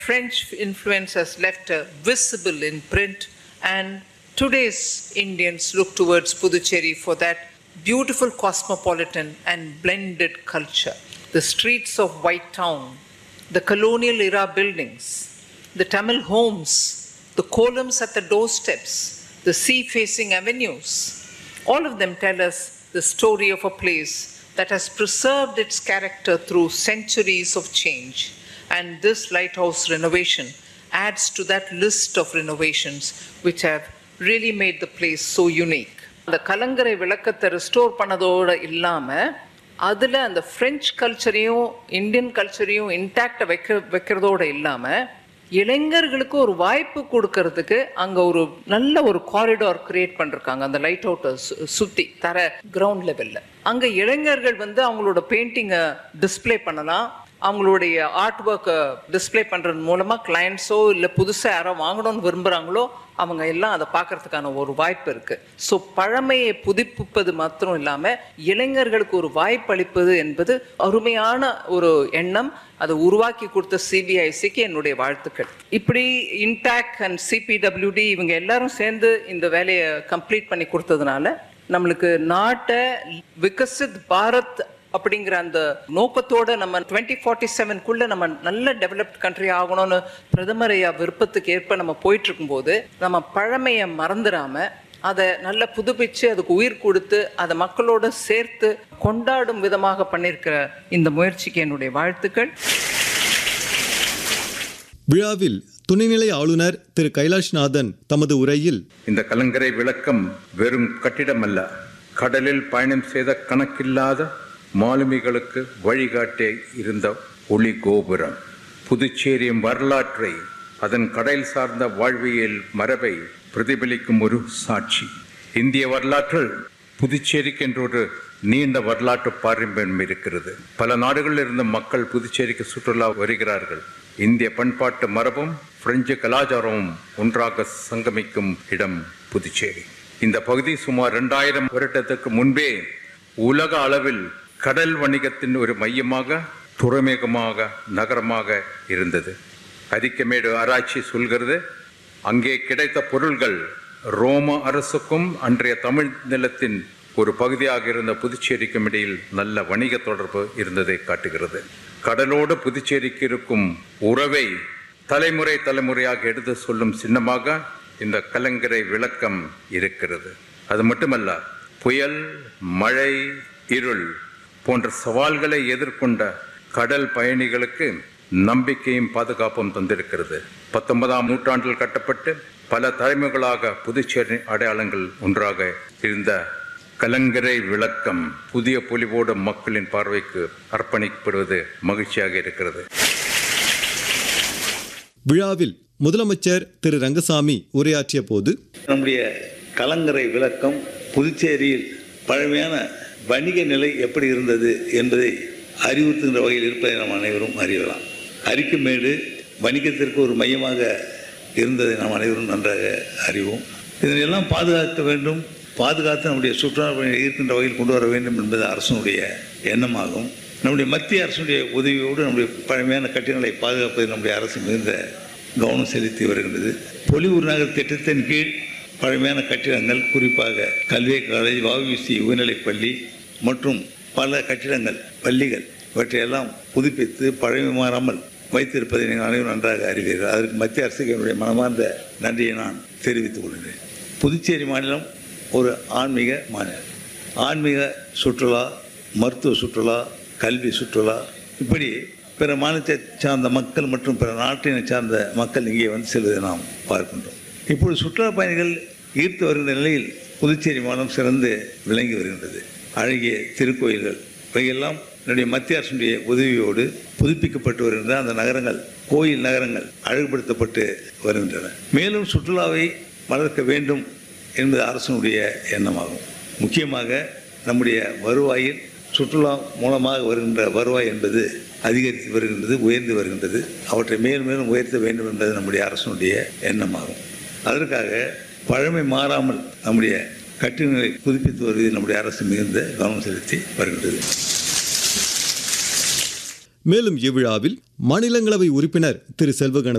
French influence has left a visible in print, and today's Indians look towards Puducherry for that beautiful cosmopolitan and blended culture. The streets of White Town, the colonial era buildings, the Tamil homes, the columns at the doorsteps, the sea facing avenues, all of them tell us the story of a place that has preserved its character through centuries of change. And this lighthouse renovation adds to that list of renovations which have really made the place so unique. அந்த கலங்கரை விளக்கத்தை restore பண்ணதோடு இல்லாமல் அதில் அந்த French கல்ச்சரையும் Indian கல்ச்சரையும் இன்டாக்டை வைக்க வைக்கிறதோடு இல்லாமல் இளைஞர்களுக்கு ஒரு வாய்ப்பு கொடுக்கறதுக்கு அங்கே ஒரு நல்ல ஒரு காரிடார் கிரியேட் பண்ணிருக்காங்க அந்த லைட் அவுட்டை சுற்றி தர கிரவுண்ட் லெவலில் அங்கே இளைஞர்கள் வந்து அவங்களோட பெயிண்டிங்கை டிஸ்ப்ளே பண்ணலாம் அவங்களுடைய ஆர்ட் ஒர்க்கை டிஸ்ப்ளே பண்ணுறது மூலமாக கிளைண்ட்ஸோ இல்லை புதுசாக யாரோ வாங்கணும்னு விரும்புகிறாங்களோ அவங்க எல்லாம் அதை பார்க்கறதுக்கான ஒரு வாய்ப்பு இருக்குது ஸோ பழமையை புதுப்பிப்பது மாத்திரம் இல்லாமல் இளைஞர்களுக்கு ஒரு வாய்ப்பு அளிப்பது என்பது அருமையான ஒரு எண்ணம் அதை உருவாக்கி கொடுத்த சிபிஐசிக்கு என்னுடைய வாழ்த்துக்கள் இப்படி இன்டாக் அண்ட் சிபிடபிள்யூடி இவங்க எல்லாரும் சேர்ந்து இந்த வேலையை கம்ப்ளீட் பண்ணி கொடுத்ததுனால நம்மளுக்கு நாட்டை விகசித் பாரத் அப்படிங்கிற அந்த நோக்கத்தோட நம்ம டுவெண்ட்டி ஃபார்ட்டி செவன்குள்ள நம்ம நல்ல டெவலப்ட் கண்ட்ரி ஆகணும்னு பிரதமர் ஐயா விருப்பத்துக்கு ஏற்ப நம்ம போயிட்டு இருக்கும்போது நம்ம பழமையை மறந்துடாம அதை நல்லா புதுப்பிச்சு அதுக்கு உயிர் கொடுத்து அதை மக்களோட சேர்த்து கொண்டாடும் விதமாக பண்ணியிருக்கிற இந்த முயற்சிக்கு என்னுடைய வாழ்த்துக்கள் விழாவில் துணைநிலை ஆளுநர் திரு கைலாஷ்நாதன் தமது உரையில் இந்த கலங்கரை விளக்கம் வெறும் கட்டிடமல்ல கடலில் பயணம் செய்த கணக்கில்லாத மாலுமிகளுக்கு வழிகாட்டே இருந்த ஒளி கோபுரம் புதுச்சேரியின் வரலாற்றை அதன் கடல் சார்ந்த வாழ்வியல் மரபை பிரதிபலிக்கும் ஒரு சாட்சி இந்திய வரலாற்றில் புதுச்சேரிக்கு என்று ஒரு நீண்ட வரலாற்று பாரம்பரியம் இருக்கிறது பல நாடுகளில் இருந்து மக்கள் புதுச்சேரிக்கு சுற்றுலா வருகிறார்கள் இந்திய பண்பாட்டு மரபும் பிரெஞ்சு கலாச்சாரமும் ஒன்றாக சங்கமிக்கும் இடம் புதுச்சேரி இந்த பகுதி சுமார் இரண்டாயிரம் வருடத்துக்கு முன்பே உலக அளவில் கடல் வணிகத்தின் ஒரு மையமாக துறைமுகமாக நகரமாக இருந்தது அதிக்கமேடு ஆராய்ச்சி சொல்கிறது அங்கே கிடைத்த பொருள்கள் ரோம அரசுக்கும் அன்றைய தமிழ் நிலத்தின் ஒரு பகுதியாக இருந்த புதுச்சேரிக்கும் இடையில் நல்ல வணிக தொடர்பு இருந்ததை காட்டுகிறது கடலோடு புதுச்சேரிக்கு இருக்கும் உறவை தலைமுறை தலைமுறையாக எடுத்து சொல்லும் சின்னமாக இந்த கலங்கரை விளக்கம் இருக்கிறது அது மட்டுமல்ல புயல் மழை இருள் போன்ற சவால்களை எதிர்கொண்ட கடல் பயணிகளுக்கு நம்பிக்கையும் பாதுகாப்பும் தந்திருக்கிறது பத்தொன்பதாம் நூற்றாண்டில் கட்டப்பட்டு பல தலைமுறைகளாக புதுச்சேரி அடையாளங்கள் ஒன்றாக இருந்த கலங்கரை விளக்கம் புதிய பொலிவோடு மக்களின் பார்வைக்கு அர்ப்பணிக்கப்படுவது மகிழ்ச்சியாக இருக்கிறது விழாவில் முதலமைச்சர் திரு ரங்கசாமி உரையாற்றிய போது நம்முடைய கலங்கரை விளக்கம் புதுச்சேரியில் பழமையான வணிக நிலை எப்படி இருந்தது என்பதை அறிவுறுத்துகின்ற வகையில் இருப்பதை நாம் அனைவரும் அறியலாம் அரிக்குமேடு வணிகத்திற்கு ஒரு மையமாக இருந்ததை நாம் அனைவரும் நன்றாக அறிவோம் இதனையெல்லாம் பாதுகாக்க வேண்டும் பாதுகாத்து நம்முடைய சுற்றுலா பயணிகளை ஈர்க்கின்ற வகையில் கொண்டு வர வேண்டும் என்பது அரசனுடைய எண்ணமாகும் நம்முடைய மத்திய அரசுடைய உதவியோடு நம்முடைய பழமையான கட்டிடங்களை பாதுகாப்பதில் நம்முடைய அரசு மிகுந்த கவனம் செலுத்தி வருகின்றது பொலிவூர் நகர் திட்டத்தின் கீழ் பழமையான கட்டிடங்கள் குறிப்பாக கல்வி காலேஜ் வவிசி உயர்நிலைப் பள்ளி மற்றும் பல கட்டிடங்கள் பள்ளிகள் இவற்றையெல்லாம் புதுப்பித்து பழமை மாறாமல் வைத்திருப்பதை நீங்கள் அனைவரும் நன்றாக அறிவீர்கள் அதற்கு மத்திய அரசுக்கு என்னுடைய மனமார்ந்த நன்றியை நான் தெரிவித்துக் கொள்கிறேன் புதுச்சேரி மாநிலம் ஒரு ஆன்மீக மாநிலம் ஆன்மீக சுற்றுலா மருத்துவ சுற்றுலா கல்வி சுற்றுலா இப்படி பிற மாநிலத்தை சார்ந்த மக்கள் மற்றும் பிற நாட்டினை சார்ந்த மக்கள் இங்கே வந்து செல்வதை நாம் பார்க்கின்றோம் இப்பொழுது சுற்றுலா பயணிகள் ஈர்த்து வருகின்ற நிலையில் புதுச்சேரி மாநிலம் சிறந்து விளங்கி வருகின்றது அழகிய திருக்கோயில்கள் இவையெல்லாம் என்னுடைய மத்திய அரசுடைய உதவியோடு புதுப்பிக்கப்பட்டு வருகின்ற அந்த நகரங்கள் கோயில் நகரங்கள் அழகுபடுத்தப்பட்டு வருகின்றன மேலும் சுற்றுலாவை வளர்க்க வேண்டும் என்பது அரசனுடைய எண்ணமாகும் முக்கியமாக நம்முடைய வருவாயில் சுற்றுலா மூலமாக வருகின்ற வருவாய் என்பது அதிகரித்து வருகின்றது உயர்ந்து வருகின்றது அவற்றை மேலும் மேலும் உயர்த்த வேண்டும் என்பது நம்முடைய அரசனுடைய எண்ணமாகும் அதற்காக பழமை மாறாமல் நம்முடைய கட்டிடங்களை புதுப்பித்து வருவதில் நம்முடைய அரசு மிகுந்த கவனம் செலுத்தி வருகின்றது மேலும் இவ்விழாவில் மாநிலங்களவை உறுப்பினர் திரு செல்வகண